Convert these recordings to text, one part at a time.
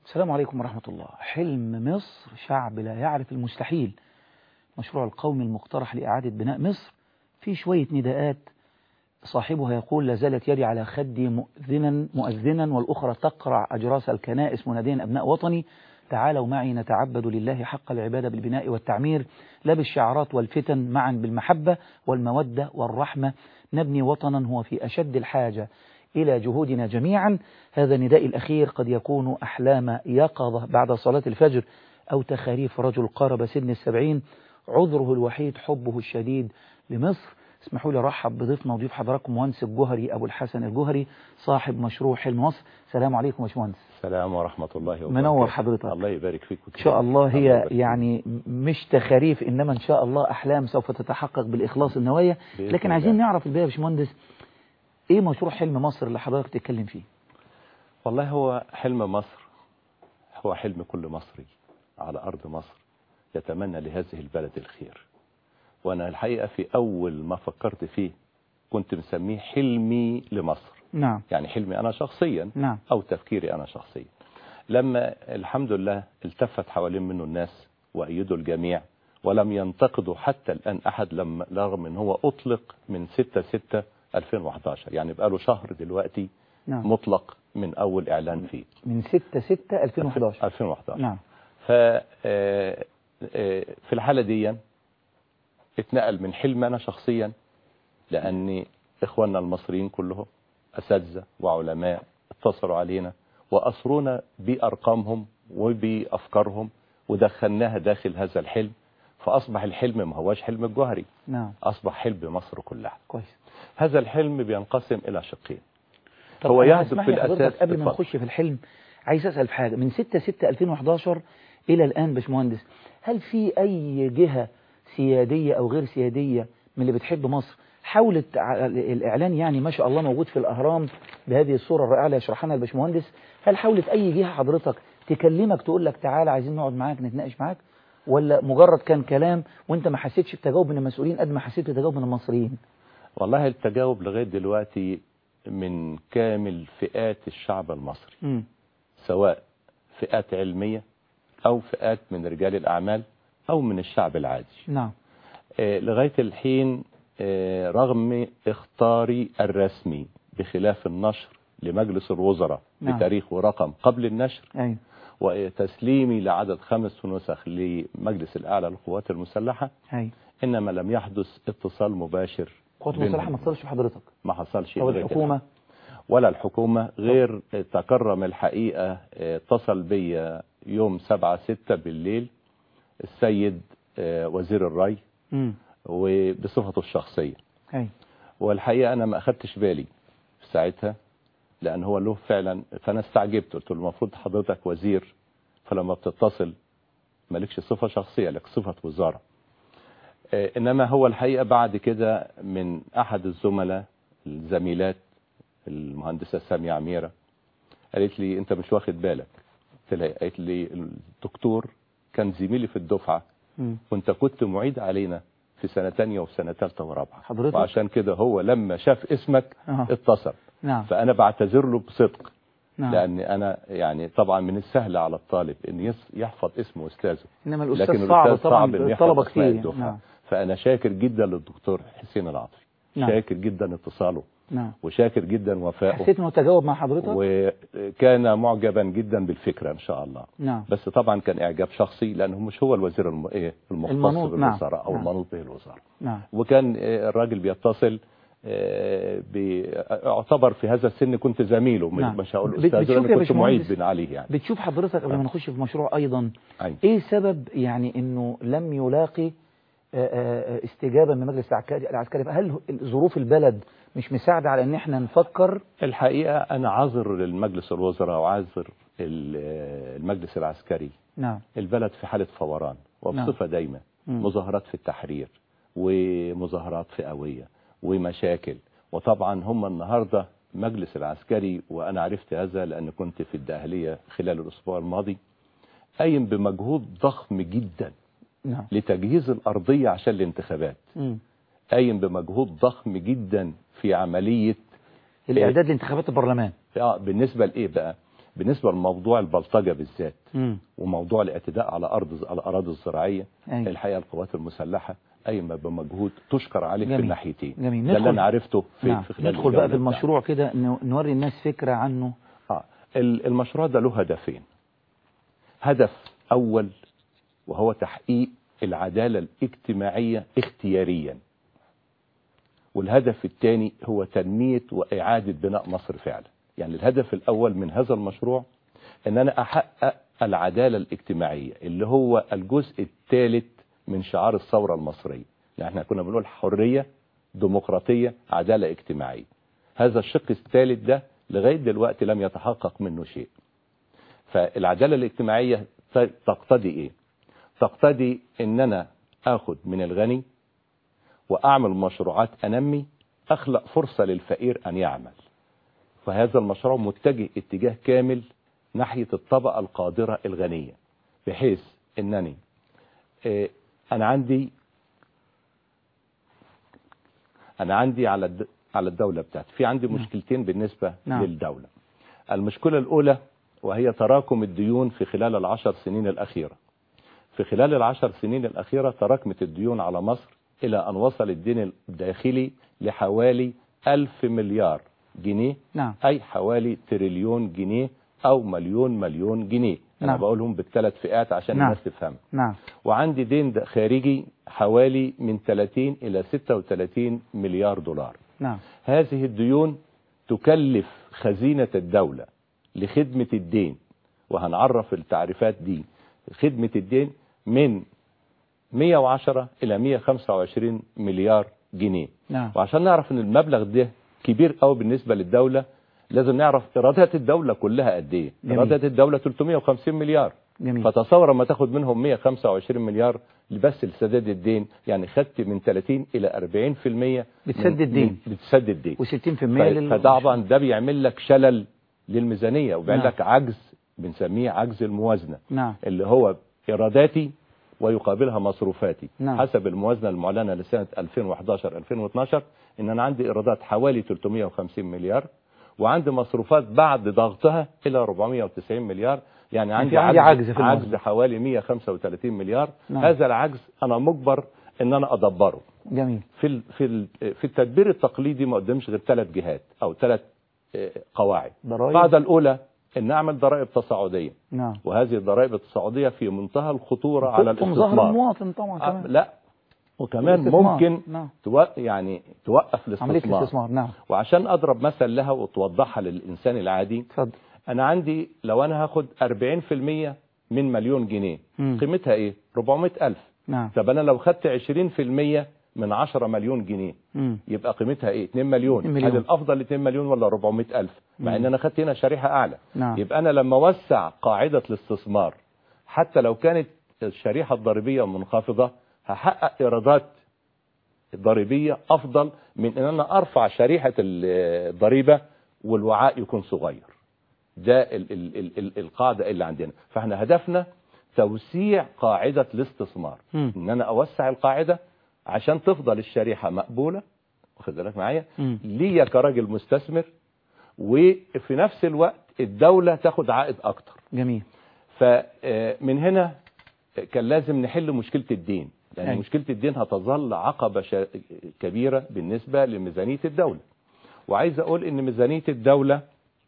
السلام عليكم ورحمة الله حلم مصر شعب لا يعرف المستحيل مشروع القومي المقترح لإعادة بناء مصر في شوية نداءات صاحبها يقول لا زالت يدي على خدي مؤذنا مؤذنا والأخرى تقرع أجراس الكنائس مناديا أبناء وطني تعالوا معي نتعبد لله حق العبادة بالبناء والتعمير لا بالشعارات والفتن معا بالمحبة والمودة والرحمة نبني وطنا هو في أشد الحاجة إلى جهودنا جميعا هذا النداء الأخير قد يكون أحلام يقظة بعد صلاة الفجر أو تخاريف رجل قارب سن السبعين عذره الوحيد حبه الشديد لمصر اسمحوا لي ارحب بضيفنا وضيف حضراتكم مهندس الجوهري ابو الحسن الجوهري صاحب مشروع حلم مصر السلام عليكم يا باشمهندس السلام ورحمه الله وبركاته منور حضرتك الله يبارك فيك ان شاء الله هي يعني مش تخاريف انما ان شاء الله احلام سوف تتحقق بالاخلاص النوايا لكن عايزين نعرف البدايه يا باشمهندس ايه مشروع حلم مصر اللي حضرتك تتكلم فيه والله هو حلم مصر هو حلم كل مصري على ارض مصر يتمنى لهذه البلد الخير وانا الحقيقه في اول ما فكرت فيه كنت مسميه حلمي لمصر نعم يعني حلمي انا شخصيا نعم او تفكيري انا شخصيا لما الحمد لله التفت حوالين منه الناس وايدوا الجميع ولم ينتقدوا حتى الان احد لما رغم ان هو اطلق من 6 6 2011 يعني بقاله شهر دلوقتي نعم مطلق من اول اعلان فيه من 6 6 2011 2011 نعم ف في الحالة دي اتنقل من حلم أنا شخصيا لأن إخواننا المصريين كلهم أساتذة وعلماء اتصلوا علينا وأسرونا بأرقامهم وبأفكارهم ودخلناها داخل هذا الحلم فأصبح الحلم ما هواش حلم الجوهري نعم أصبح حلم مصر كلها كويس هذا الحلم بينقسم إلى شقين طب هو أنا يهدف اسمح في لي حضرتك الأساس قبل ما اتفضل. نخش في الحلم عايز اسال في حاجه من 6 6 2011 الى الان باشمهندس هل في اي جهه سياديه او غير سياديه من اللي بتحب مصر حاولت ع- الاعلان يعني ما شاء الله موجود في الاهرام بهذه الصوره الرائعه اللي يشرحها لنا الباشمهندس هل حاولت اي جهه حضرتك تكلمك تقول لك تعالى عايزين نقعد معاك نتناقش معاك ولا مجرد كان كلام وانت ما حسيتش بتجاوب من المسؤولين قد ما حسيت بتجاوب من المصريين والله التجاوب لغاية دلوقتي من كامل فئات الشعب المصري امم سواء فئات علمية أو فئات من رجال الأعمال أو من الشعب العادي نعم آه، لغاية الحين آه، رغم اختاري الرسمي بخلاف النشر لمجلس الوزراء نعم. بتاريخ ورقم قبل النشر ايوه وتسليمي لعدد خمس نسخ لمجلس الأعلى للقوات المسلحة ايوه إنما لم يحدث اتصال مباشر قوات بينهم. المسلحه ما اتصلش بحضرتك ما حصلش او لغاية الحكومه ولا الحكومة غير تكرم الحقيقة اه، اتصل بي يوم سبعة ستة بالليل السيد اه، وزير الري امم وبصفته الشخصية ايوه والحقيقة أنا ما أخدتش بالي في ساعتها لأن هو له فعلا فأنا استعجبت قلت له المفروض حضرتك وزير فلما بتتصل مالكش صفة شخصية لك صفة وزارة اه، إنما هو الحقيقة بعد كده من أحد الزملاء الزميلات المهندسة سامية عميرة قالت لي انت مش واخد بالك قلت لها قالت لي الدكتور كان زميلي في الدفعة مم. وانت كنت معيد علينا في سنة تانية وفي سنة تالتة ورابعة حضرتك؟ وعشان كده هو لما شاف اسمك آه. اتصل نعم فأنا بعتذر له بصدق نعم لأن أنا يعني طبعا من السهل على الطالب أن يس- يحفظ اسم أستاذه انما لكن الاستاذ صعب الأستاذ طبعا صعب إنه يحفظ الطلبه أسماء كتير الدفعة نعم فأنا شاكر جدا للدكتور حسين العاطفي نعم. شاكر جدا اتصاله نعم وشاكر جدا وفائه حسيت انه تجاوب مع حضرتك وكان معجبا جدا بالفكرة ان شاء الله نعم بس طبعا كان اعجاب شخصي لانه مش هو الوزير الم- إيه المختص المنوط، نعم. بالوزارة او نعم. المنوط به الوزارة نعم وكان آه، الراجل بيتصل آه، بي- اعتبر في هذا السن كنت زميله نعم. مش هقول بت- استاذ بتشوف لأن يا كنت معيد باشمهندس؟ بن عليه يعني بتشوف حضرتك قبل ما نخش في المشروع ايضا أيوة. ايه سبب يعني انه لم يلاقي آه، آه، استجابه من مجلس العسكري العسكري هل ظروف البلد مش مساعده على ان احنا نفكر الحقيقة انا عاذر للمجلس الوزراء وعاذر ال- آه، المجلس العسكري نعم البلد في حالة فوران وبصفة دايمة مم. مظاهرات في التحرير ومظاهرات فئوية ومشاكل وطبعا هم النهاردة مجلس العسكري وأنا عرفت هذا لأن كنت في الداهلية خلال الأسبوع الماضي قايم بمجهود ضخم جدا نعم لتجهيز الأرضية عشان الانتخابات مم. قايم بمجهود ضخم جدا في عملية الاعداد لانتخابات البرلمان آه، بالنسبة لإيه بقى بالنسبة لموضوع البلطجة بالذات مم. وموضوع الاعتداء على أرض على الأراضي الزراعية أيوة. الحقيقة القوات المسلحة قايمة بمجهود تشكر عليه جميل. في الناحيتين جميل. ده اللي ندخل- أنا عرفته في, نعم. في خلال ندخل بقى الجولة في المشروع كده ن- نوري الناس فكرة عنه آه. ال- المشروع ده له هدفين هدف أول وهو تحقيق العدالة الاجتماعية اختياريا والهدف الثاني هو تنمية وإعادة بناء مصر فعلا يعني الهدف الأول من هذا المشروع أن أنا أحقق العدالة الاجتماعية اللي هو الجزء الثالث من شعار الثورة المصرية يعني احنا كنا بنقول حرية ديمقراطية عدالة اجتماعية هذا الشق الثالث ده لغاية دلوقتي لم يتحقق منه شيء فالعدالة الاجتماعية ت- تقتضي ايه تقتضي ان انا اخد من الغني واعمل مشروعات انمي اخلق فرصة للفقير ان يعمل فهذا المشروع متجه اتجاه كامل ناحية الطبقة القادرة الغنية بحيث انني آه، انا عندي انا عندي على الد... على الدولة بتاعتي في عندي مشكلتين بالنسبة نعم. للدولة المشكلة الاولى وهي تراكم الديون في خلال العشر سنين الاخيرة في خلال العشر سنين الاخيرة تراكمت الديون على مصر الى ان وصل الدين الداخلي لحوالي ألف مليار جنيه نعم أي حوالي تريليون جنيه أو مليون مليون جنيه أنا نعم. بقولهم بالثلاث فئات عشان نعم. الناس تفهم نعم وعندي دين د- خارجي حوالي من 30 إلى 36 مليار دولار نعم هذه الديون تكلف خزينة الدولة لخدمة الدين وهنعرف التعريفات دي خدمة الدين من 110 إلى 125 مليار جنيه نعم وعشان نعرف ان المبلغ ده كبير قوي بالنسبه للدوله لازم نعرف ايرادات الدوله كلها قد ايه جميل. ايرادات الدوله 350 مليار جميل فتصور ما تاخد منهم 125 مليار بس لسداد الدين يعني خدت من 30 الى 40% من- بتسدد دين. من- بتسدد دين و60% ف- لل فطبعا ده بيعمل لك شلل للميزانيه وبيعمل نعم. لك عجز بنسميه عجز الموازنه نعم اللي هو ايراداتي ويقابلها مصروفاتي نعم. حسب الموازنه المعلنه لسنه 2011 2012 ان انا عندي ايرادات حوالي 350 مليار وعندي مصروفات بعد ضغطها الى 490 مليار يعني عندي, في عندي عجز في عجز الموازنة. حوالي 135 مليار نعم. هذا العجز انا مجبر ان انا ادبره جميل في ال- في ال- في التدبير التقليدي ما قدامش غير ثلاث جهات او ثلاث قواعد ضرائب القاعده الاولى ان اعمل ضرائب تصاعديه نعم وهذه الضرائب التصاعديه في منتهى الخطورة على تقطم ظهر الاستثمار المواطن طبعا آه، كمان لا وكمان الاستثمار. ممكن نعم تو... يعني توقف عملية الاستثمار الاستثمار نعم وعشان اضرب مثل لها وتوضحها للانسان العادي اتفضل انا عندي لو انا هاخد 40% من مليون جنيه مم. قيمتها ايه 400 الف نعم طب انا لو خدت 20% من 10 مليون جنيه مم. يبقى قيمتها ايه 2 مليون, 2 مليون. هل الافضل 2 مليون ولا 400 الف مع مم. ان انا خدت هنا شريحه اعلى نعم يبقى انا لما اوسع قاعده الاستثمار حتى لو كانت الشريحه الضريبيه منخفضه هحقق ايرادات ضريبيه افضل من ان انا ارفع شريحه الضريبه والوعاء يكون صغير ده ال ال ال ال القاعده اللي عندنا فاحنا هدفنا توسيع قاعده الاستثمار مم. ان انا اوسع القاعده عشان تفضل الشريحه مقبوله واخد بالك معايا مم. ليا كراجل مستثمر وفي نفس الوقت الدوله تاخد عائد اكتر جميل فمن هنا كان لازم نحل مشكله الدين لان أيوة. مشكله الدين هتظل عقبه شا- كبيره بالنسبه لميزانيه الدوله وعايز اقول ان ميزانيه الدوله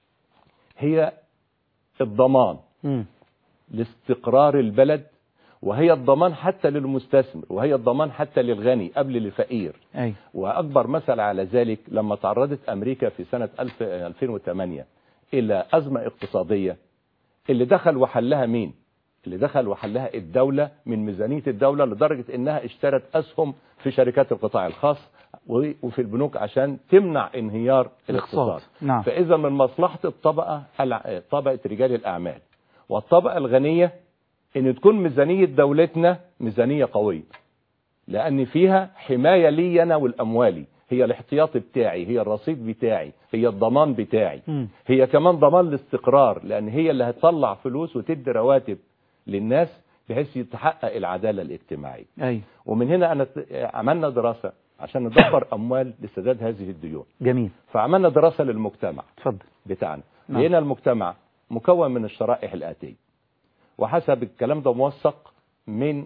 هي الضمان مم. لاستقرار البلد وهي الضمان حتى للمستثمر وهي الضمان حتى للغني قبل الفقير اي واكبر مثل على ذلك لما تعرضت امريكا في سنه 1000 2008 الى ازمه اقتصاديه اللي دخل وحلها مين اللي دخل وحلها الدوله من ميزانيه الدوله لدرجه انها اشترت اسهم في شركات القطاع الخاص و- وفي البنوك عشان تمنع انهيار الاقتصاد الاقتصاد نعم فاذا من مصلحه الطبقه الع- طبقه رجال الاعمال والطبقه الغنيه ان تكون ميزانيه دولتنا ميزانيه قويه لان فيها حمايه لي انا والاموالي هي الاحتياطي بتاعي هي الرصيد بتاعي هي الضمان بتاعي مم. هي كمان ضمان الاستقرار لان هي اللي هتطلع فلوس وتدي رواتب للناس بحيث يتحقق العداله الاجتماعيه اي ومن هنا انا ت- عملنا دراسه عشان ندبر اموال لسداد هذه الديون جميل فعملنا دراسه للمجتمع اتفضل بتاعنا نعم. لقينا المجتمع مكون من الشرائح الآتية وحسب الكلام ده موثق من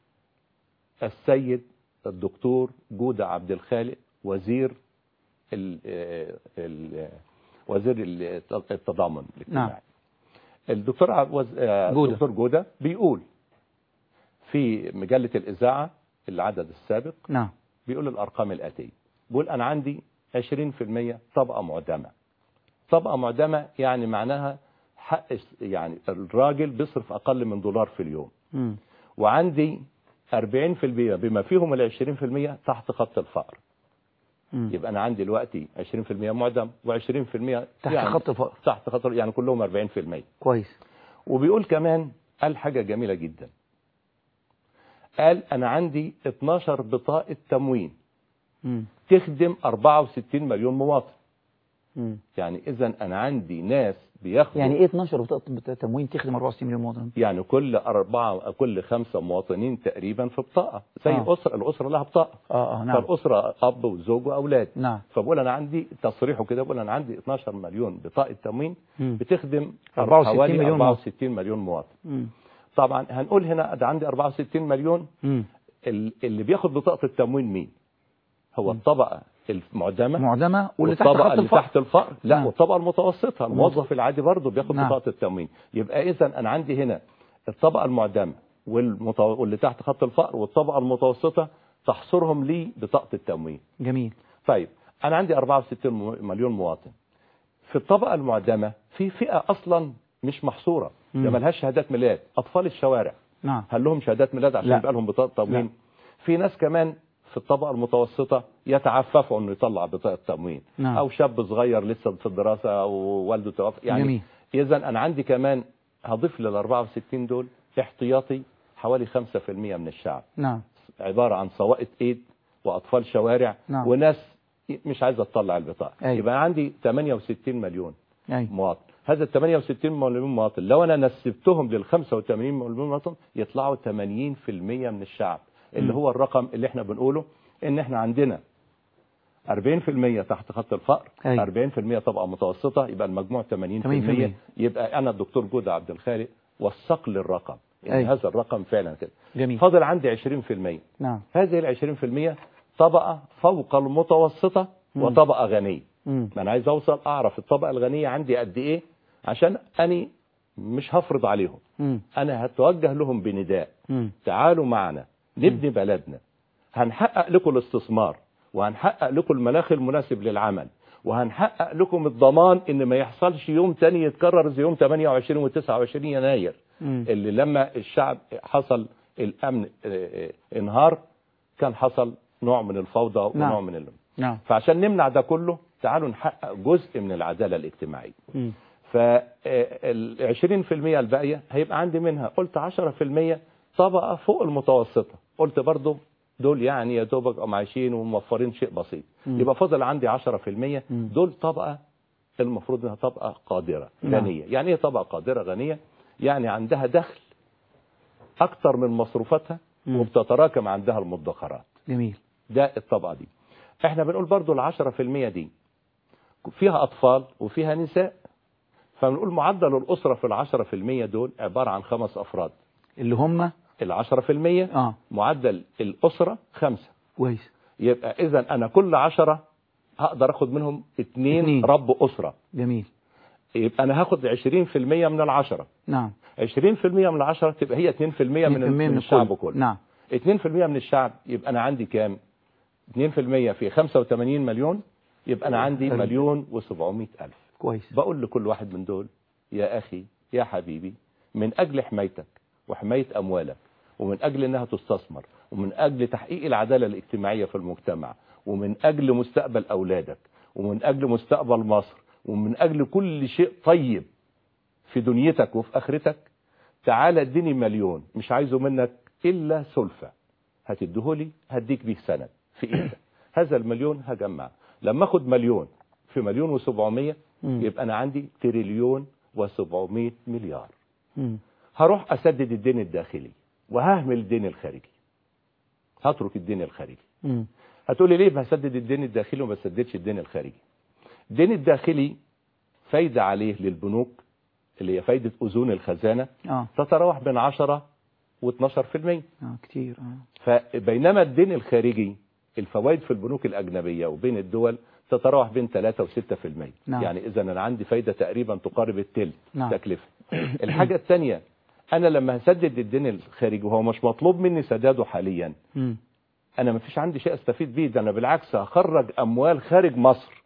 السيد الدكتور جودة عبد الخالق وزير ال ال وزير ال- التضامن الاجتماعي نعم. الدكتور ع- وز- آه، جودة. الدكتور جودة بيقول في مجلة الإذاعة العدد السابق نعم بيقول الأرقام الآتية بيقول أنا عندي 20% طبقة معدمة طبقة معدمة يعني معناها حق يعني الراجل بيصرف أقل من دولار في اليوم مم. وعندي 40% بما فيهم ال 20% تحت خط الفقر مم. يبقى أنا عندي دلوقتي 20% معدم و20% تحت يعني خط الفقر تحت خط يعني كلهم 40% كويس وبيقول كمان قال حاجة جميلة جدا قال أنا عندي 12 بطاقة تموين مم. تخدم 64 مليون مواطن مم. يعني إذا أنا عندي ناس بياخدوا يعني ايه 12 بطاقة بطاقة تموين تخدم 64 مليون مواطن يعني كل أربعة كل خمسة مواطنين تقريبا في بطاقة زي آه. آه. أسرة الأسرة لها بطاقة اه اه نعم فالأسرة أب وزوج وأولاد نعم فبقول أنا عندي تصريحه كده بقول أنا عندي 12 مليون بطاقة تموين مم. بتخدم 64 حوالي مليون 64 مليون مواطن مم. طبعا هنقول هنا ده عندي 64 مليون مم. ال- اللي بياخد بطاقة التموين مين هو الطبقة المعدمة معدمة واللي تحت والطبقة خط اللي الفقر تحت الفقر لا نعم. والطبقة المتوسطة الموظف العادي برضه بياخد نعم. بطاقة التموين يبقى إذا أنا عندي هنا الطبقة المعدمة والمتو... واللي تحت خط الفقر والطبقة المتوسطة تحصرهم لي بطاقة التموين جميل طيب أنا عندي 64 م- مليون مواطن في الطبقة المعدمة في فئة أصلا مش محصورة مم. ده ملهاش شهادات ميلاد أطفال الشوارع نعم هل لهم شهادات ميلاد عشان لا. يبقى لهم بطاقة لا. تموين في ناس كمان في الطبقة المتوسطة يتعففوا انه يطلع بطاقة تموين نعم. او شاب صغير لسه في الدراسة او والده توفى يعني جميل. اذا انا عندي كمان هضيف لل 64 دول احتياطي حوالي 5% من الشعب نعم عبارة عن سواقة ايد واطفال شوارع نعم. وناس مش عايزة تطلع البطاقة أيوة. يبقى عندي 68 مليون ايوه مواطن هذا ال 68 مليون مواطن لو انا نسبتهم لل 85 مليون مواطن يطلعوا 80% من الشعب اللي مم. هو الرقم اللي احنا بنقوله ان احنا عندنا 40% تحت خط الفقر أيوة. 40% طبقه متوسطه يبقى المجموع 80% 80%. يبقى انا الدكتور جودة عبد الخالق وثق لي الرقم ان أيوة. هذا الرقم فعلا كده جميل فاضل عندي 20% نعم هذه ال 20% طبقه فوق المتوسطه مم. وطبقه غنيه مم. ما انا عايز اوصل اعرف الطبقه الغنيه عندي قد ايه عشان اني مش هفرض عليهم مم. انا هتوجه لهم بنداء مم. تعالوا معنا نبني بلدنا هنحقق لكم الاستثمار وهنحقق لكم المناخ المناسب للعمل وهنحقق لكم الضمان ان ما يحصلش يوم تاني يتكرر زي يوم 28 و29 يناير مم. اللي لما الشعب حصل الامن اه، اه، انهار كان حصل نوع من الفوضى نعم. ونوع من ال... نعم فعشان نمنع ده كله تعالوا نحقق جزء من العدالة الاجتماعية مم. فال 20% الباقية هيبقى عندي منها قلت 10% طبقة فوق المتوسطة قلت برضو دول يعني يا دوبك هم عايشين وموفرين شيء بسيط مم. يبقى فاضل عندي 10% مم. دول طبقة المفروض انها طبقة قادرة نعم. غنية يعني ايه طبقة قادرة غنية يعني عندها دخل اكتر من مصروفاتها مم. وبتتراكم عندها المدخرات جميل ده الطبقة دي احنا بنقول برضو العشرة في المية دي فيها أطفال وفيها نساء فبنقول معدل الأسرة في العشرة في المية دول عبارة عن خمس أفراد اللي هم العشرة في المية اه معدل الأسرة خمسة كويس يبقى إذا أنا كل عشرة هقدر أخد منهم اتنين, اتنين. رب أسرة جميل يبقى أنا هاخد عشرين في المية من العشرة نعم عشرين في المية من العشرة تبقى هي اتنين في المية من, 2% من الشعب الكل. كله نعم 2% من الشعب يبقى انا عندي كام 2% في 85 مليون يبقى انا عندي حلو. مليون و700 الف كويس بقول لكل واحد من دول يا اخي يا حبيبي من اجل حمايتك وحماية اموالك ومن اجل انها تستثمر ومن اجل تحقيق العدالة الاجتماعية في المجتمع ومن اجل مستقبل اولادك ومن اجل مستقبل مصر ومن اجل كل شيء طيب في دنيتك وفي اخرتك تعالى اديني مليون مش عايزه منك الا سلفة هتديهولي هديك بيه سند في ايدك هذا المليون هجمع لما اخد مليون في مليون وسبعمية مم. يبقى انا عندي تريليون وسبعمية مليار مم. هروح اسدد الدين الداخلي وههمل الدين الخارجي هترك الدين الخارجي مم. هتقولي ليه بسدد الدين الداخلي وما بسددش الدين الخارجي الدين الداخلي فايدة عليه للبنوك اللي هي فايدة أذون الخزانة اه تتراوح بين 10 و 12% اه كتير اه فبينما الدين الخارجي الفوائد في البنوك الأجنبية وبين الدول تتراوح بين 3 و 6% نعم. يعني إذا أنا عندي فايدة تقريبا تقارب التلت نعم. تكلفة الحاجة الثانية أنا لما هسدد الدين الخارجي وهو مش مطلوب مني سداده حاليا مم. انا ما فيش عندي شيء استفيد بيه ده انا بالعكس هخرج اموال خارج مصر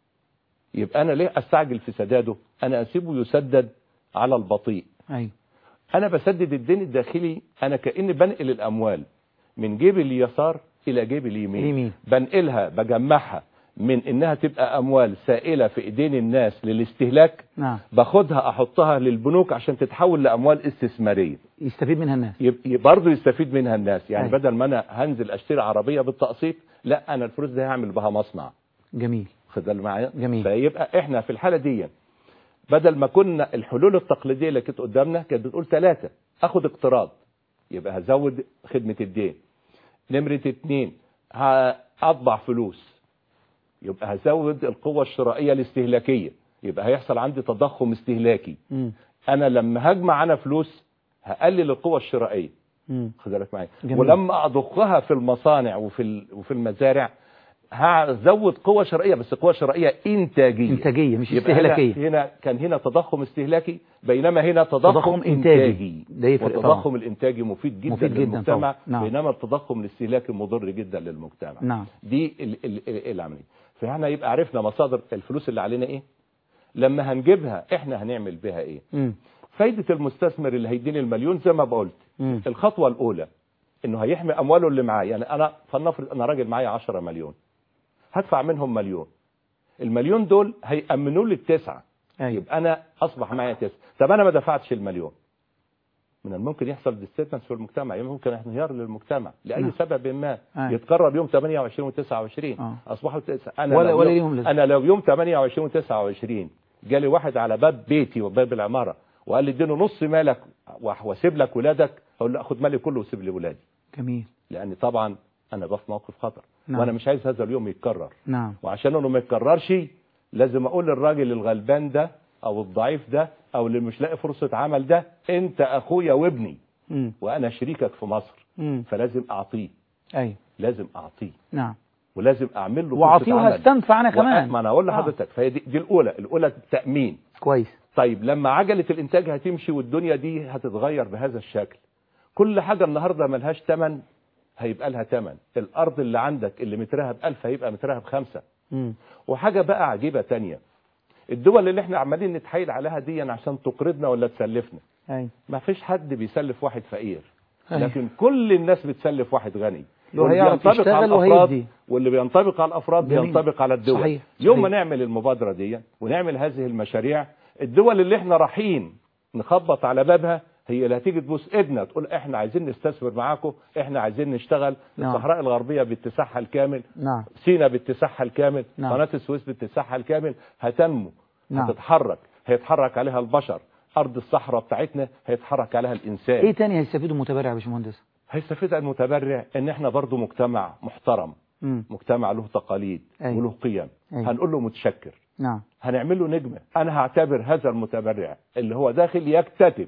يبقى انا ليه استعجل في سداده انا اسيبه يسدد على البطيء ايوه انا بسدد الدين الداخلي انا كاني بنقل الاموال من جيبي اليسار الى جيبي اليمين اليمين. بنقلها بجمعها من انها تبقى اموال سائله في ايدين الناس للاستهلاك نعم باخدها احطها للبنوك عشان تتحول لاموال استثماريه يستفيد منها الناس يبقى برضه يستفيد منها الناس يعني أيوة. بدل ما انا هنزل اشتري عربيه بالتقسيط لا انا الفلوس دي هعمل بها مصنع جميل خد بالك معايا جميل. فيبقى احنا في الحاله دي بدل ما كنا الحلول التقليديه اللي كانت قدامنا كانت بتقول ثلاثه اخد اقتراض يبقى هزود خدمه الدين نمره اتنين هاطبع فلوس يبقى هزود القوه الشرائيه الاستهلاكيه يبقى هيحصل عندي تضخم استهلاكي مم. انا لما هجمع انا فلوس هقلل القوه الشرائيه مم. خد بالك معايا جميل. ولما اضخها في المصانع وفي ال- وفي المزارع هزود قوه شرائيه بس قوه شرائيه انتاجيه انتاجيه مش يبقى هنا, استهلاكيه هنا كان هنا تضخم استهلاكي بينما هنا تضخم, تضخم إنتاجي. ده يفرق والتضخم الانتاجي مفيد جدا مفيد جدا للمجتمع طبعا. نعم. بينما التضخم الاستهلاكي مضر جدا للمجتمع نعم دي ال- ال- ال- العمليه فاحنا يبقى عرفنا مصادر الفلوس اللي علينا ايه لما هنجيبها احنا هنعمل بها ايه مم. فايده المستثمر اللي هيديني المليون زي ما بقولت مم. الخطوه الاولى انه هيحمي امواله اللي معاه يعني انا فلنفرض انا راجل معايا 10 مليون هدفع منهم مليون المليون دول هيأمنوا لي التسعه ايوه يبقى انا اصبح معايا تسعه طب انا ما دفعتش المليون من الممكن يحصل ديستربنس في المجتمع يعني ممكن انهيار للمجتمع لاي نعم. سبب ما أيوة. يتكرر يوم 28 و29 آه. اصبحوا تسعة. انا ولا- لو ولا يوم- ليهم لازمة. انا لو يوم 28 و29 جالي واحد على باب بيتي وباب العماره وقال لي اديني نص مالك وأح- واسيب لك ولادك اقول له اخد مالي كله وسيب لي ولادي جميل لان طبعا انا بقى في موقف خطر نعم. وانا مش عايز هذا اليوم يتكرر نعم وعشان انه ما يتكررش لازم اقول للراجل الغلبان ده او الضعيف ده او اللي مش لاقي فرصه عمل ده انت اخويا وابني مم. وانا شريكك في مصر مم. فلازم اعطيه ايوه لازم اعطيه نعم ولازم اعمل له فرصة واعطيه عمل. وهستنفع انا كمان ما انا اقول آه. لحضرتك فهي دي, دي الاولى الاولى التامين كويس طيب لما عجله الانتاج هتمشي والدنيا دي هتتغير بهذا الشكل كل حاجه النهارده ملهاش ثمن هيبقى لها ثمن الارض اللي عندك اللي مترها بألف هيبقى مترها بخمسة مم. وحاجة بقى عجيبة تانية الدول اللي احنا عمالين نتحايل عليها دي عشان تقرضنا ولا تسلفنا ايوه ما فيش حد بيسلف واحد فقير أيوة. لكن كل الناس بتسلف واحد غني لو واللي هيعرف بينطبق يشتغل على الأفراد وهيدي. واللي بينطبق على الافراد جميل. بينطبق على الدول صحيح. يوم ما صحيح. نعمل المبادرة دي ونعمل هذه المشاريع الدول اللي احنا رايحين نخبط على بابها هي اللي هتيجي تبوس ايدنا تقول احنا عايزين نستثمر معاكم احنا عايزين نشتغل نعم. الصحراء الغربية باتساعها الكامل نعم سينا باتساعها الكامل نعم. قناة السويس باتساعها الكامل هتنمو نعم. هتتحرك هيتحرك عليها البشر أرض الصحراء بتاعتنا هيتحرك عليها الإنسان ايه تاني هيستفيدوا المتبرع يا باشمهندس هيستفيد المتبرع ان احنا برضو مجتمع محترم مم. مجتمع له تقاليد أيوة. وله قيم أيوة. هنقول له متشكر نعم هنعمل له نجمة انا هعتبر هذا المتبرع اللي هو داخل يكتتب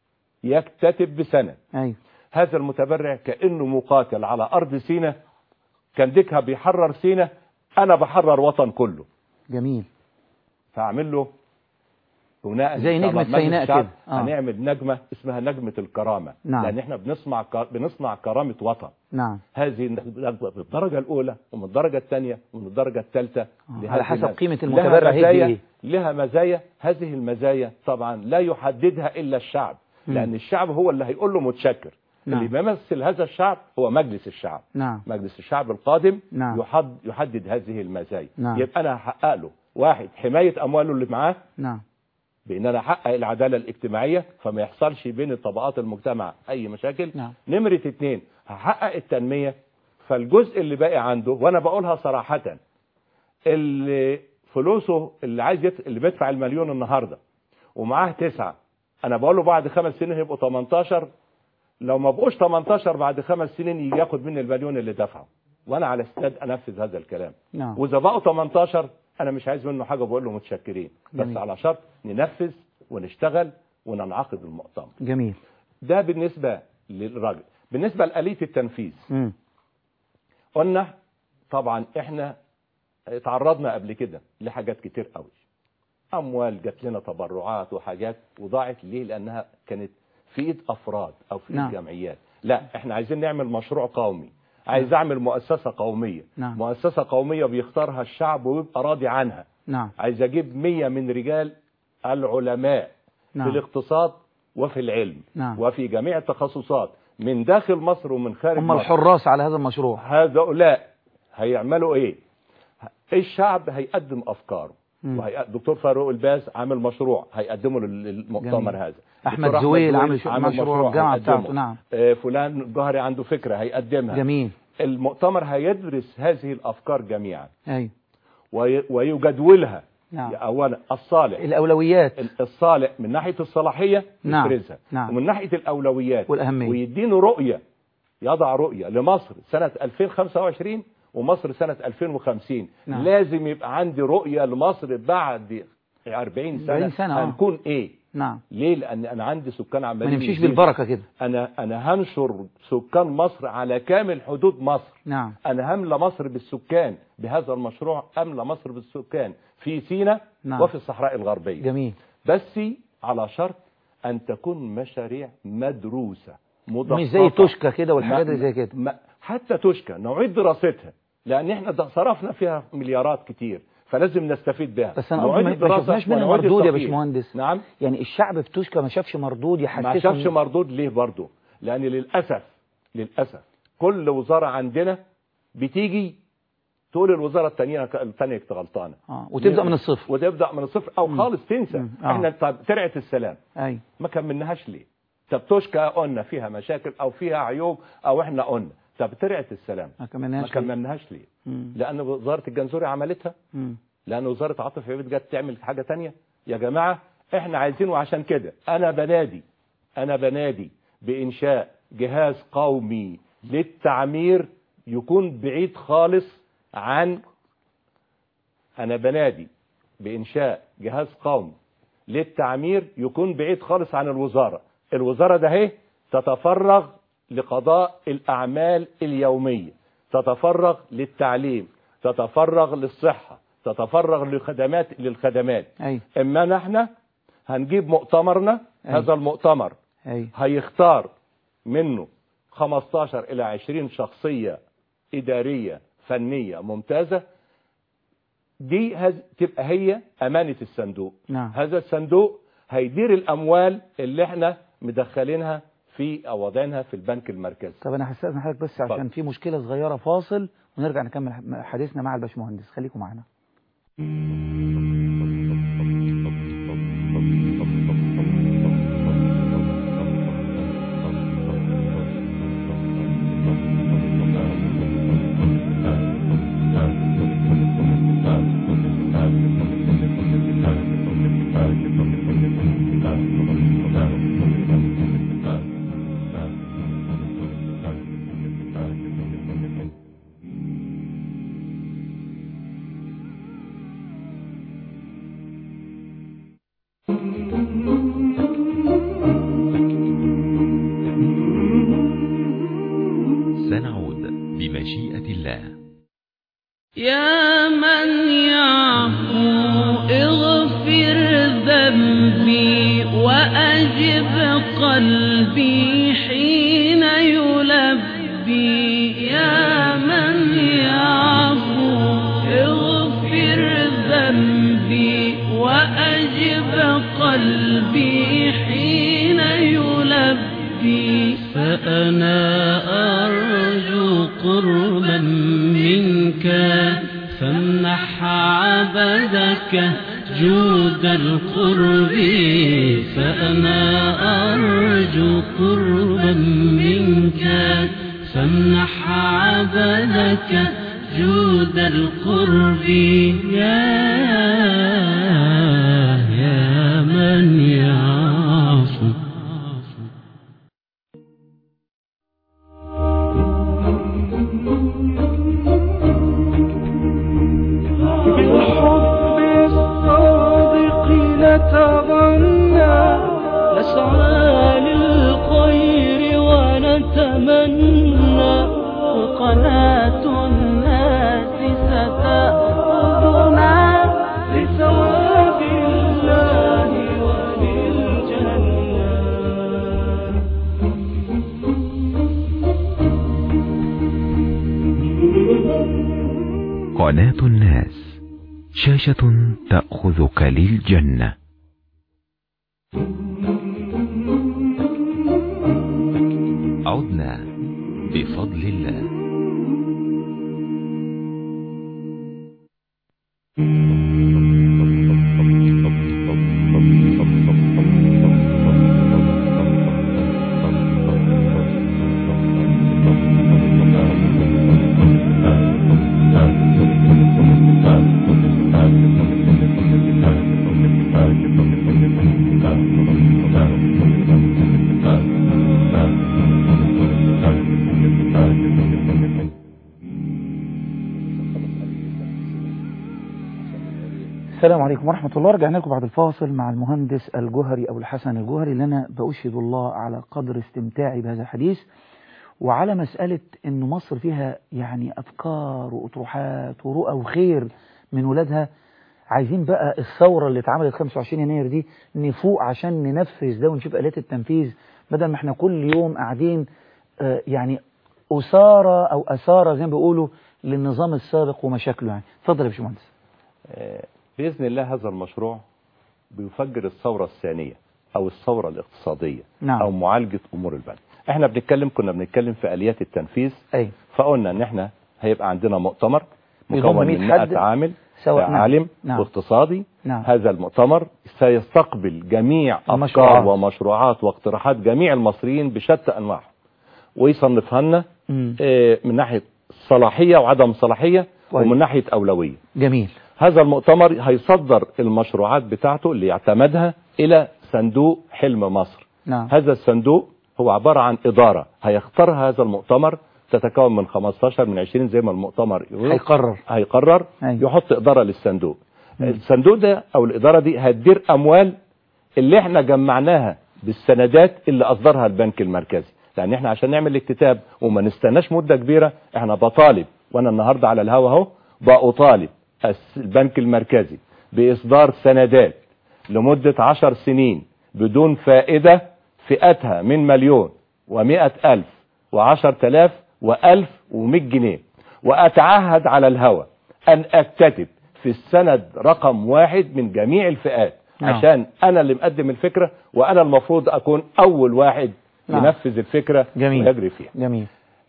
يكتتب بسنة ايوه هذا المتبرع كأنه مقاتل على أرض سينا كان ديكها بيحرر سينا أنا بحرر وطن كله جميل فأعمل له بناء زي إن شاء نجمة الله مجلس سيناء الشعب كده. آه. هنعمل نجمة اسمها نجمة الكرامة نعم. لأن احنا بنصنع ك- بنصنع كرامة وطن نعم هذه النجمة من الدرجة الأولى ومن الدرجة الثانية ومن الدرجة الثالثة آه، لهذه على حسب الناس. قيمة لها المتبرع هيدي مزايا ايه لها مزايا هذه المزايا طبعا لا يحددها إلا الشعب مم. لأن الشعب هو اللي هيقول له متشكر نعم. اللي بيمثل هذا الشعب هو مجلس الشعب نعم مجلس الشعب القادم نعم. يحد يحدد هذه المزايا نعم. يبقى انا هحقق له واحد حمايه امواله اللي معاه نعم بان انا احقق العداله الاجتماعيه فما يحصلش بين طبقات المجتمع اي مشاكل نعم. نمره اتنين هحقق التنميه فالجزء اللي باقي عنده وانا بقولها صراحه اللي فلوسه اللي عايز يت... اللي بيدفع المليون النهارده ومعاه تسعه انا بقول له بعد خمس سنين هيبقوا 18 لو ما بقوش 18 بعد خمس سنين يجي ياخد مني المليون اللي دفعه وانا على استعداد انفذ هذا الكلام نعم واذا بقوا 18 انا مش عايز منه حاجه بقول له متشكرين بس جميل. على شرط ننفذ ونشتغل وننعقد المؤتمر جميل ده بالنسبة للراجل بالنسبة لآلية التنفيذ مم. قلنا طبعا احنا تعرضنا قبل كده لحاجات كتير قوي اموال جات لنا تبرعات وحاجات وضاعت ليه لانها كانت في ايد افراد او في ايد نعم. جمعيات لا احنا عايزين نعمل مشروع قومي عايز اعمل مؤسسة قومية نعم. مؤسسة قومية بيختارها الشعب ويبقى راضي عنها نعم عايز اجيب مية من رجال العلماء نعم. في الاقتصاد وفي العلم نعم. وفي جميع التخصصات من داخل مصر ومن خارج هم مصر الحراس على هذا المشروع هؤلاء هيعملوا ايه الشعب هيقدم افكاره مم. وهي... دكتور فاروق الباز عامل مشروع هيقدمه لل- للمؤتمر جميل. هذا أحمد دكتور زويل عامل ش- مشروع الجامعة هيقدمه. بتاعته، نعم. آه، فلان جهري عنده فكرة هيقدمها جميل المؤتمر هيدرس هذه الافكار جميعا ايوه وي... ويجدولها نعم. اولا الصالح الاولويات الصالح من ناحية الصلاحية نعم. يفرزها نعم. ومن ناحية الأولويات والأهمية. ويدينه رؤية يضع رؤية لمصر سنة 2025 ومصر سنة 2050 نعم. لازم يبقى عندي رؤية لمصر بعد 40 سنة, 40 سنة، آه. هنكون ايه نعم ليه لان انا عندي سكان ما عمالين نمشيش يزيدوا. بالبركة كده انا انا هنشر سكان مصر على كامل حدود مصر نعم انا هملى مصر بالسكان بهذا المشروع املى مصر بالسكان في سيناء نعم. وفي الصحراء الغربيه جميل بس على شرط ان تكون مشاريع مدروسه مدققه مش زي توشكا كده والحاجات ما- اللي زي كده ما حتى توشكا نعيد دراستها لان احنا ده صرفنا فيها مليارات كتير فلازم نستفيد بها بس انا قصدي نعيد ما- ما الدراسة شفناش منها ونعيد مردود يا التقييم. باشمهندس نعم يعني الشعب في توشكا ما شافش مردود ما يحسسه شافش إن- مردود ليه برضه لان للاسف للاسف كل وزاره عندنا بتيجي تقول الوزاره الثانيه الثانيه غلطانه اه وتبدا من الصفر وتبدا من الصفر او خالص تنسى مم. آه. احنا طب ترعه السلام ايوه ما كملناهاش ليه طب توشكا قلنا فيها مشاكل او فيها عيوب او احنا قلنا طب ترعه السلام ما ما كملناش ليه؟ كملناهاش ليه مم. لان وزاره الجنزوري عملتها مم. لان وزاره عاطف عبيد جت تعمل حاجه تانية يا جماعه احنا عايزين وعشان كده انا بنادي انا بنادي بانشاء جهاز قومي للتعمير يكون بعيد خالص عن انا بنادي بانشاء جهاز قومي للتعمير يكون بعيد خالص عن الوزاره الوزاره ده اهي تتفرغ لقضاء الاعمال اليوميه تتفرغ للتعليم تتفرغ للصحه تتفرغ للخدمات للخدمات ايوه اما نحن هنجيب مؤتمرنا أيوة. هذا المؤتمر ايوه هيختار منه 15 إلى 20 شخصية إدارية فنية ممتازة دي هز... تبقى هي أمانة الصندوق نعم. هذا الصندوق هيدير الأموال اللي احنا مدخلينها في أو واضعينها في البنك المركزي طب انا هستاذن حضرتك بس عشان اتفضل. في مشكله صغيره فاصل ونرجع نكمل حديثنا مع الباشمهندس خليكم معانا سنعود بمشيئة الله يا من يعفو اغفر ذنبي وأجب قلبي حين يلبي يا من يعفو اغفر ذنبي وأجب قلبي حين يلبي فأنا أرجو قربا منك فامنح عبدك جود القرب فأنا أرجو قربا منك فامنح عبدك جود القرب يا يا من يعفو بالحب الصادق لتظنى نسعى للخير ونتمنى وقناة الناس ستأخذنا لثواب الله وللجنة قناة الناس شاشة تأخذك للجنة عدنا بفضل الله السلام عليكم ورحمة الله رجعنا لكم بعد الفاصل مع المهندس الجوهري أبو الحسن الجوهري اللي أنا بأشهد الله على قدر استمتاعي بهذا الحديث وعلى مسألة أن مصر فيها يعني أفكار وأطروحات ورؤى وخير من ولادها عايزين بقى الثورة اللي اتعملت 25 يناير دي نفوق عشان ننفذ ده ونشوف آلات التنفيذ بدل ما احنا كل يوم قاعدين آه، يعني أسارة أو أسارة زي ما بيقولوا للنظام السابق ومشاكله يعني اتفضل يا باشمهندس آه، بإذن الله هذا المشروع بيفجر الثورة الثانية أو الثورة الاقتصادية نعم. أو معالجة أمور البلد احنا بنتكلم كنا بنتكلم في آليات التنفيذ أي فقلنا ان احنا هيبقى عندنا مؤتمر يضم مكون 100 من حد 100 عامل سواء- نعم. عالم نعم. واقتصادي نعم. هذا المؤتمر سيستقبل جميع المشروعات. افكار ومشروعات واقتراحات جميع المصريين بشتى انواعها ويصنفها لنا مم. آه، من ناحيه صلاحيه وعدم صلاحيه كويس. ومن ناحيه اولويه جميل هذا المؤتمر هيصدر المشروعات بتاعته اللي يعتمدها الى صندوق حلم مصر نعم هذا الصندوق هو عبارة عن إدارة هيختارها هذا المؤتمر تتكون من 15 من 20 زي ما المؤتمر يقول هيقرر هيقرر أيوة. يحط إدارة للصندوق مم. الصندوق ده أو الإدارة دي هتدير أموال اللي احنا جمعناها بالسندات اللي أصدرها البنك المركزي لأن احنا عشان نعمل الاكتتاب وما نستناش مدة كبيرة احنا بطالب وأنا النهاردة على الهوا اهو بأطالب الس- البنك المركزي بإصدار سندات لمدة عشر سنين بدون فائدة فئتها من مليون ومائة ألف وعشر تلاف وألف ومئة جنيه وأتعهد على الهوى أن أكتتب في السند رقم واحد من جميع الفئات نعم. عشان أنا اللي مقدم الفكرة وأنا المفروض أكون أول واحد نعم. ينفذ الفكرة جميل. ويجري فيها جميل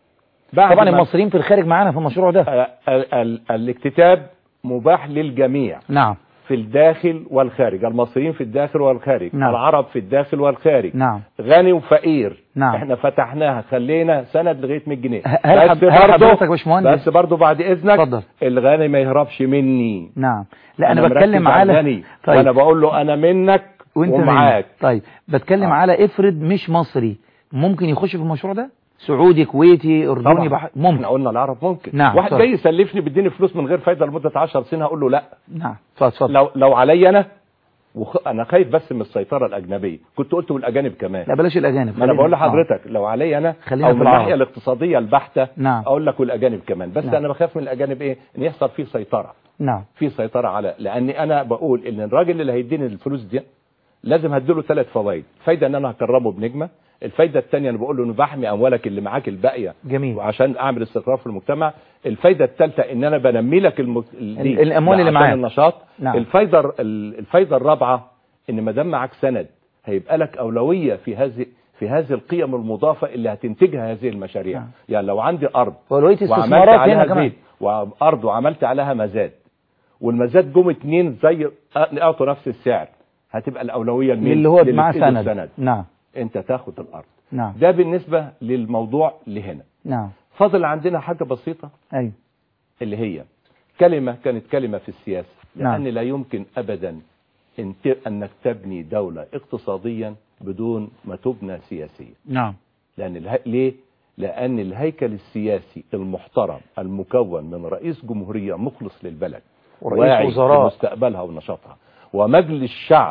بعد طبعا ما- المصريين في الخارج معانا في المشروع ده ال- ال- ال- الاكتتاب مباح للجميع نعم في الداخل والخارج المصريين في الداخل والخارج نعم. العرب في الداخل والخارج نعم غني وفقير نعم. احنا فتحناها خلينا سند لغايه 100 جنيه هل حض- هل حضرتك يا باشمهندس؟ بس برضه بعد اذنك اتفضل. الغني ما يهربش مني نعم لا انا, مركز بتكلم على على الغني وانا بقول له انا منك وانت ومعاك مني. طيب بتكلم آه. على افرض مش مصري ممكن يخش في المشروع ده سعودي كويتي اردني طبعا بح... احنا ممكن قلنا العرب ممكن نعم، واحد اتفضل. جاي يسلفني بيديني فلوس من غير فايده لمده 10 سنين هقول له لا نعم اتفضل اتفضل لو لو عليا انا وخ... انا خايف بس من السيطره الاجنبيه كنت قلت والاجانب كمان لا بلاش الاجانب ما انا بقول خلينا- لحضرتك لو عليا انا خلينا او في من العرب. الناحيه الاقتصاديه البحته نعم. اقول لك والاجانب كمان بس نعم. انا بخاف من الاجانب ايه ان يحصل فيه سيطره آه. نعم في سيطره على لاني انا بقول ان الراجل اللي هيديني الفلوس دي لازم هديله ثلاث فوائد فايده ان انا هكرمه بنجمه الفايده الثانيه انا بقول له انه بحمي اموالك اللي معاك الباقيه جميل وعشان اعمل استقرار في المجتمع الفايده الثالثه ان انا بنمي لك الم... ال- الأموال اللي عشان معاك. النشاط نعم. الفايده ال- الفايده الرابعه ان ما دام معاك سند هيبقى لك اولويه في هذه في هذه القيم المضافه اللي هتنتجها هذه المشاريع نعم. يعني لو عندي ارض ولوية وعملت استثمارات عليها هنا كمان زيت وارض وعملت عليها مزاد والمزاد جم اتنين زي اعطوا نفس السعر هتبقى الاولويه لمين اللي هو للي معاه في إيده سند السند نعم انت تاخد الارض نعم ده بالنسبه للموضوع لهنا نعم فاضل عندنا حاجه بسيطه ايوه اللي هي كلمه كانت كلمه في السياسه نعم. لان لا يمكن ابدا إن ت- انك تبني دوله اقتصاديا بدون ما تبنى سياسيا نعم لأن اله... ليه؟ لأن الهيكل السياسي المحترم المكون من رئيس جمهورية مخلص للبلد ورئيس واعي وزراء. بمستقبلها ونشاطها ومجلس شعب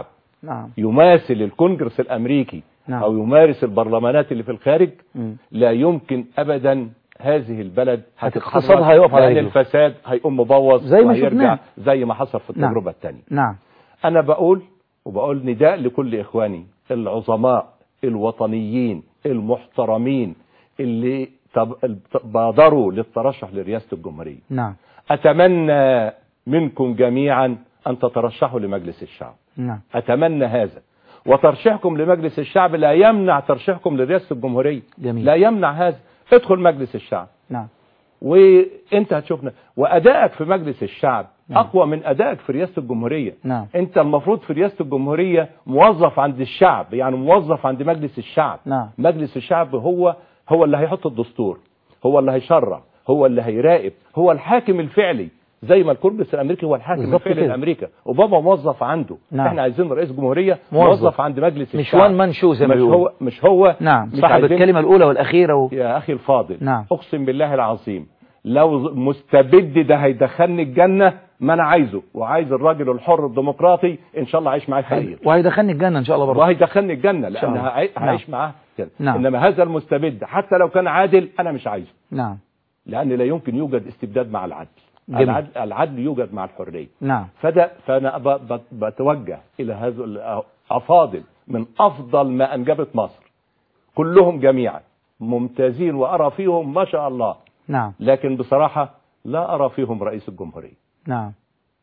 نعم يماثل الكونجرس الامريكي نعم. او يمارس البرلمانات اللي في الخارج مم. لا يمكن ابدا هذه البلد هتتحرك اقتصادها هيقف على لان رجله. الفساد هيقوم مبوظ زي ما وهيرجع شفناه. زي ما حصل في نعم. التجربه الثانيه نعم انا بقول وبقول نداء لكل اخواني العظماء الوطنيين المحترمين اللي تب- بادروا للترشح لرئاسه الجمهوريه نعم اتمنى منكم جميعا ان تترشحوا لمجلس الشعب نعم اتمنى هذا وترشيحكم لمجلس الشعب لا يمنع ترشيحكم لرئاسه الجمهوريه جميل. لا يمنع هذا ادخل مجلس الشعب نعم وانت هتشوفنا وادائك في مجلس الشعب نعم. اقوى من ادائك في رئاسه الجمهوريه نعم انت المفروض في رئاسه الجمهوريه موظف عند الشعب يعني موظف عند مجلس الشعب نعم. مجلس الشعب هو هو اللي هيحط الدستور هو اللي هيشرع هو اللي هيراقب هو الحاكم الفعلي زي ما الكونجرس الامريكي هو الحاكم بالظبط الفعلي كده. لامريكا اوباما موظف عنده نعم. احنا عايزين رئيس جمهوريه موظف. موظف, عند مجلس مش الشعب وان مان شو زي ما مش بيقولوا. هو مش هو نعم مش صاحب عايزين- الكلمة الأولى والأخيرة و... يا اخي الفاضل نعم. اقسم بالله العظيم لو مستبد ده هيدخلني الجنه ما انا عايزه وعايز الراجل الحر الديمقراطي ان شاء الله اعيش معاه خير وهيدخلني الجنة إن شاء الله برضه وهيدخلني الجنه شاء لان الله. هعي- نعم. هعيش معاه كده نعم. انما هذا المستبد حتى لو كان عادل انا مش عايزه نعم لان لا يمكن يوجد استبداد مع العدل جميل. العدل, العدل يوجد مع الحريه نعم فده فانا ب- ب- بتوجه الى هذا الافاضل من افضل ما انجبت مصر كلهم جميعا ممتازين وارى فيهم ما شاء الله نعم لكن بصراحه لا ارى فيهم رئيس الجمهوريه نعم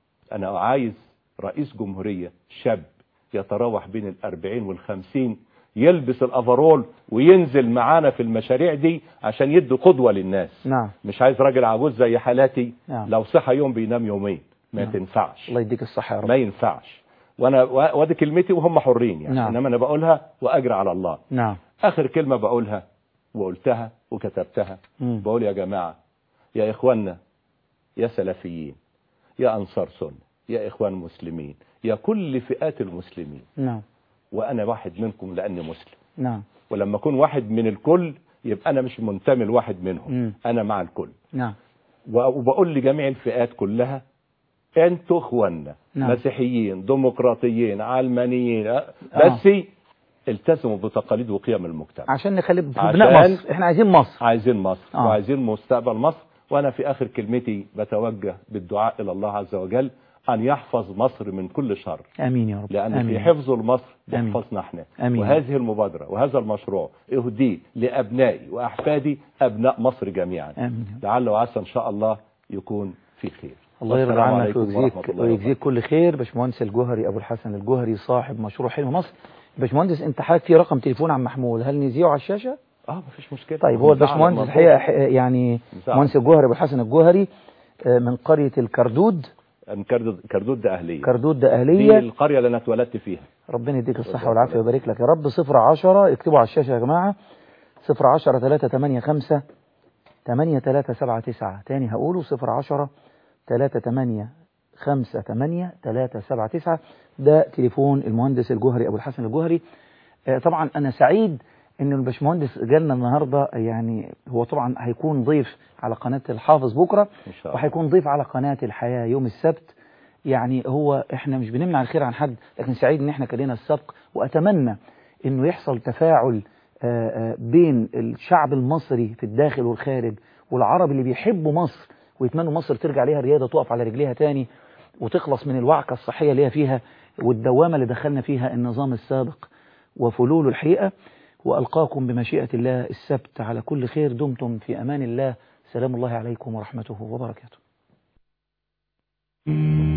انا عايز رئيس جمهوريه شاب يتراوح بين الأربعين والخمسين يلبس الافرول وينزل معانا في المشاريع دي عشان يدي قدوه للناس نعم مش عايز راجل عجوز زي حالاتي نعم. لو صحى يوم بينام يومين ما نعم. تنفعش الله يديك الصحة يا رب ما ينفعش وانا و- وادي كلمتي وهم حرين يعني نعم. انما انا بقولها واجري على الله نعم اخر كلمه بقولها وقلتها وكتبتها مم. بقول يا جماعه يا اخواننا يا سلفيين يا انصار سنه يا اخوان مسلمين يا كل فئات المسلمين نعم وانا واحد منكم لاني مسلم نعم ولما اكون واحد من الكل يبقى انا مش منتمي لواحد منهم مم. انا مع الكل نعم و- وبقول لجميع الفئات كلها انتوا اخواننا نعم. مسيحيين ديمقراطيين علمانيين أه، بس التزموا بتقاليد وقيم المجتمع عشان نخلي في عشان- بناء مصر احنا عايزين مصر عايزين مصر آه. وعايزين مستقبل مصر وانا في اخر كلمتي بتوجه بالدعاء الى الله عز وجل ان يحفظ مصر من كل شر امين يا رب لان آمين. في حفظ لمصر آمين. يحفظنا احنا آمين. وهذه المبادره وهذا المشروع اهديه لابنائي واحفادي ابناء مصر جميعا امين لعل وعسى ان شاء الله يكون في خير الله يرضى والسلام عنك عليكم ويجزيك ورحمة الله ويجزيك كل خير باشمهندس الجوهري ابو الحسن الجوهري صاحب مشروع حلم مصر باشمهندس انت حضرتك في رقم تليفون عن محمود هل نذيعه على الشاشه اه مفيش مشكله طيب هو مزعل الباشمهندس الموضوع. الحقيقه ح- يعني مزعل. مهندس الجوهري ابو الحسن الجوهري آه، من قريه الكردود كردود كردود ده اهليه كردود ده دي اهليه القريه اللي انا اتولدت فيها ربنا يديك الصحة والعافية ويبارك لك يا رب صفر عشرة اكتبوا على الشاشة يا جماعة صفر عشرة تلاتة تمانية خمسة تمانية تلاتة سبعة تسعة تاني هقوله صفر عشرة تلاتة تمانية خمسة تمانية تلاتة سبعة تسعة ده تليفون المهندس الجوهري أبو الحسن الجوهري آه، طبعا أنا سعيد إن الباشمهندس جالنا النهاردة يعني هو طبعا هيكون ضيف على قناة الحافظ بكرة ان شاء الله وهيكون ضيف على قناة الحياة يوم السبت يعني هو احنا مش بنمنع الخير عن حد لكن سعيد ان احنا كلنا السبق واتمنى انه يحصل تفاعل آه، آه، بين الشعب المصري في الداخل والخارج والعرب اللي بيحبوا مصر ويتمنوا مصر ترجع ليها الرياضة تقف على رجليها تاني وتخلص من الوعكة الصحية اللي هي فيها والدوامة اللي دخلنا فيها النظام السابق وفلول الحقيقة وألقاكم بمشيئة الله السبت على كل خير دمتم في أمان الله سلام الله عليكم ورحمته وبركاته